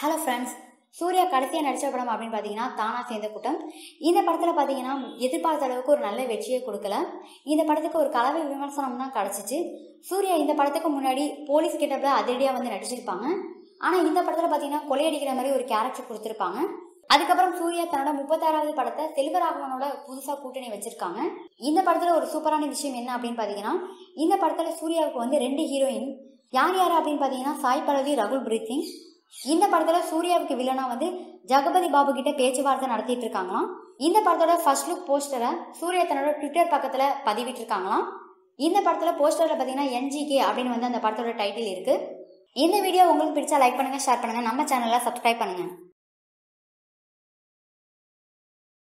hello friends Surya கடைசியாக நடித்த படம் அப்படின்னு பார்த்தீங்கன்னா தானா சேர்ந்த கூட்டம் இந்த படத்தில் பார்த்தீங்கன்னா எதிர்பார்த்த அளவுக்கு ஒரு நல்ல வெற்றியை கொடுக்கல இந்த படத்துக்கு ஒரு கலவை விமர்சனம் தான் கிடச்சிச்சு சூர்யா இந்த படத்துக்கு முன்னாடி போலீஸ் கெட்டப்பில் அதிரடியாக வந்து நடிச்சிருப்பாங்க ஆனால் இந்த படத்தில் பார்த்தீங்கன்னா கொலையடிக்கிற மாதிரி ஒரு கேரக்டர் கொடுத்துருப்பாங்க அதுக்கப்புறம் சூர்யா தன்னோட முப்பத்தாறாவது படத்தை செல்வராகவனோட புதுசாக கூட்டணி வச்சிருக்காங்க இந்த படத்தில் ஒரு சூப்பரான விஷயம் என்ன அப்படின்னு பார்த்தீங்கன்னா இந்த படத்தில் சூர்யாவுக்கு வந்து ரெண்டு ஹீரோயின் யார் யார் அப்படின்னு பார்த்தீங்கன்னா சாய் பல்லவி ரகுல் பிரீத் இந்த படத்தில் சூர்யாவுக்கு வில்லனா வந்து ஜெகபதி பாபு கிட்ட பேச்சுவார்த்தை நடத்திட்டு இருக்காங்களாம் இந்த படத்தோட ஃபர்ஸ்ட் லுக் போஸ்டரை சூர்யா தன்னோட ட்விட்டர் பக்கத்தில் பதிவிட்டு இருக்காங்களாம் இந்த படத்தில் போஸ்டரில் பார்த்தீங்கன்னா என்ஜிகே அப்படின்னு வந்து அந்த படத்தோட டைட்டில் இருக்கு இந்த வீடியோ உங்களுக்கு பிடிச்சா லைக் பண்ணுங்க ஷேர் பண்ணுங்க நம்ம சேனலை சப்ஸ்கிரைப் பண்ணுங்க